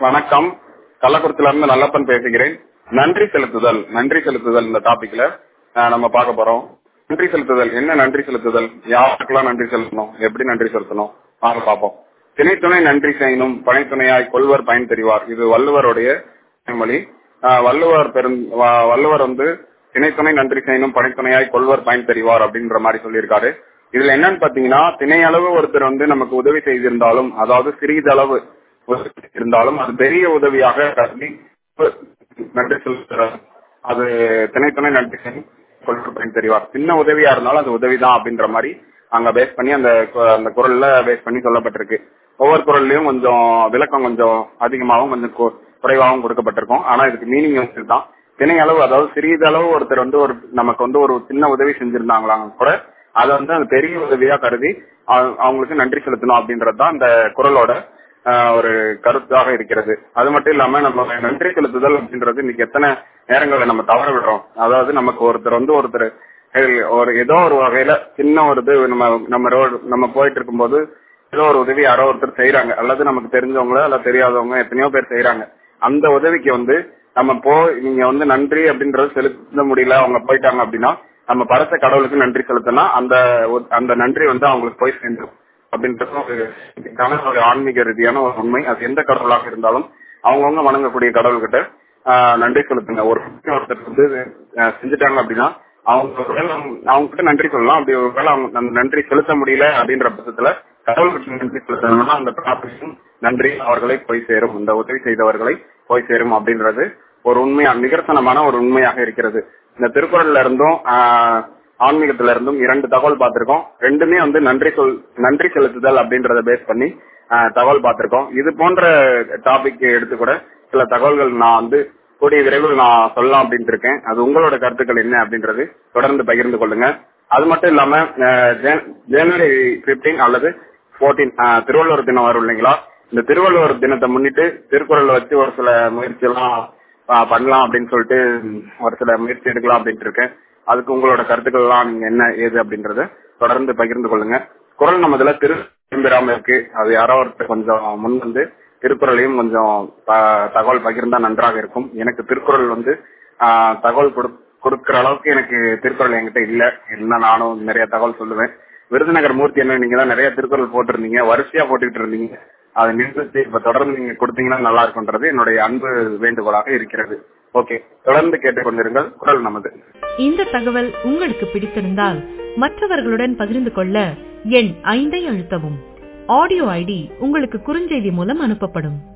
வணக்கம் கள்ளக்குறிச்சில இருந்து நல்லப்பன் பேசுகிறேன் நன்றி செலுத்துதல் நன்றி செலுத்துதல் இந்த டாபிக்ல நம்ம பார்க்க போறோம் நன்றி செலுத்துதல் என்ன நன்றி செலுத்துதல் யாருக்கெல்லாம் நன்றி செலுத்தணும் எப்படி நன்றி செலுத்தணும் வாங்க பார்ப்போம் திணைத்துணை நன்றி செய்யணும் பனைத்துணையாய் கொள்வர் பயன் தெரிவார் இது வள்ளுவருடைய மொழி ஆஹ் வள்ளுவர் பெரும் வ- வள்ளுவர் வந்து திணைத்துணை நன்றி செய்யணும் பனைத்துணையாய் கொள்வர் பயன் தெரிவார் அப்படின்ற மாதிரி சொல்லியிருக்காரு இதுல என்னன்னு பாத்தீங்கன்னா திணை அளவு ஒருத்தர் வந்து நமக்கு உதவி செய்திருந்தாலும் அதாவது சிறிதளவு உதவி இருந்தாலும் அது பெரிய உதவியாக கருதி நன்றி செலுத்துறார் அது திணைத்துணை நன்றி செய்யணும் கொள்வர் பயன் தெரிவார் சின்ன உதவியா இருந்தாலும் அது உதவிதான் அப்படின்ற மாதிரி அங்க பேஸ் பண்ணி அந்த கு- அந்த குரல்ல பேஸ் பண்ணி சொல்லப்பட்டிருக்கு ஒவ்வொரு குரல்லையும் கொஞ்சம் விளக்கம் கொஞ்சம் அதிகமாகவும் கொஞ்சம் கு- குறைவாகவும் கொடுக்கப்பட்டிருக்கும் ஆனா இதுக்கு மீனிங் தான் திணை அளவு அதாவது சிறிதளவு ஒருத்தர் வந்து ஒரு நமக்கு வந்து ஒரு சின்ன உதவி செஞ்சிருந்தாங்களாங்க கூட அதை வந்து அந்த பெரிய உதவியா கருதி அவ- அவங்களுக்கு நன்றி செலுத்தணும் அப்படின்றது தான் இந்த குரலோட ஆஹ், ஒரு கருத்தாக இருக்கிறது அது மட்டும் இல்லாம நம்ம நன்றி செலுத்துதல் அப்படின்றது இன்னைக்கு எத்தனை நேரங்களை நம்ம தவற விடுறோம் அதாவது நமக்கு ஒருத்தர் வந்து ஒருத்தர் ஏய், ஒரு ஏதோ ஒரு வகையில சின்ன ஒரு இது நம்ம நம்ம ரோடு நம்ம போயிட்டு இருக்கும்போது ஏதோ ஒரு உதவி யாரோ ஒருத்தர் செய்யறாங்க அல்லது நமக்கு தெரிஞ்சவங்கள அல்ல தெரியாதவங்க எத்தனையோ பேர் செய்யறாங்க அந்த உதவிக்கு வந்து நம்ம போ நீங்க வந்து நன்றி அப்படின்றது செலுத்த முடியல அவங்க போயிட்டாங்க அப்படின்னா நம்ம படைச்ச கடவுளுக்கு நன்றி செலுத்தினா அந்த ஒரு- அந்த நன்றி வந்து அவங்களுக்கு போய் சேர்ந்துரும் அப்படின்றது ஒரு இதுக்கான ஒரு ஆன்மீக ரீதியான ஒரு உண்மை அது எந்த கடவுளாக இருந்தாலும் அவங்கவுங்க வணங்கக்கூடிய கடவுள்கிட்ட ஆஹ், நன்றி செலுத்துங்க ஒரு விஷயம் ஒருத்தர் வந்து ஆஹ், செஞ்சுட்டாங்க அப்படின்னா அவங்க ஒருவேளை அவங்க அவங்க கிட்ட நன்றி சொல்லலாம் அப்படி ஒருவேளை அவங்க அந்த நன்றி செலுத்த முடியல அப்படின்ற பட்சத்துல கடவுள்கிட்ட நன்றி செலுத்தணும்னா அந்த பிரார்த்தனையும் நன்றி அவர்களை போய் சேரும் இந்த உதவி செய்தவர்களை போய் சேரும் அப்படின்றது ஒரு உண்மையா நிகர்சனமான ஒரு உண்மையாக இருக்கிறது இந்த திருக்குறள்ல இருந்தும் ஆஹ், ஆன்மீகத்துல இருந்தும் இரண்டு தகவல் பார்த்திருக்கோம் ரெண்டுமே வந்து நன்றி சொல் நன்றி செலுத்துதல் அப்படின்றத பேஸ் பண்ணி ஆஹ், தகவல் பார்த்திருக்கோம் இது போன்ற டாபிக் எடுத்து கூட சில தகவல்கள் நான் வந்து கூடிய விரைவில் நான் சொல்லலாம் அப்படின்ட்டு இருக்கேன் அது உங்களோட கருத்துக்கள் என்ன அப்படின்றது தொடர்ந்து பகிர்ந்து கொள்ளுங்க அது மட்டும் இல்லாம ஆஹ், ஜன- ஜனவரி 15 அல்லது 14 திருவள்ளுவர் தினம் வரும் இல்லைங்களா இந்த திருவள்ளுவர் தினத்தை முன்னிட்டு திருக்குறள் வச்சு ஒரு சில முயற்சி எல்லாம் ஆஹ், பண்ணலாம் அப்படின்னு சொல்லிட்டு ம், ஒரு சில முயற்சி எடுக்கலாம் அப்படின்ட்டு இருக்கேன் அதுக்கு உங்களோட கருத்துக்கள் எல்லாம் நீங்க என்ன ஏது அப்படின்றத தொடர்ந்து பகிர்ந்து கொள்ளுங்க குரல் நமதுல திரு பெறாம இருக்கு அது யாரோ ஒருத்தர் கொஞ்சம் முன் வந்து திருக்குறளையும் கொஞ்சம் த- தகவல் பகிர்ந்தா நன்றாக இருக்கும் எனக்கு திருக்குறள் வந்து ஆஹ், தகவல் கொடு- கொடுக்கிற அளவுக்கு எனக்கு திருக்குறள் என்கிட்ட இல்ல இல்ல நானும் நிறைய தகவல் சொல்லுவேன் விருதுநகர் மூர்த்தி என்ன நீங்க தான் நிறைய திருக்குறள் போட்டிருந்தீங்க வரிசையா போட்டுக்கிட்டு இருந்தீங்க அதை நிறுத்தி இப்ப தொடர்ந்து நீங்க கொடுத்தீங்கன்னா நல்லா இருக்கும்ன்றது என்னுடைய அன்பு வேண்டுகோளாக இருக்கிறது ஓகே தொடர்ந்து கேட்டுக்கொண்டிருங்கள் குரல் நமது இந்த தகவல் உங்களுக்கு பிடித்திருந்தால் மற்றவர்களுடன் பகிர்ந்து கொள்ள எண் ஐந்தை அழுத்தவும் ஆடியோ ஐடி உங்களுக்கு குறுஞ்செய்தி மூலம் அனுப்பப்படும்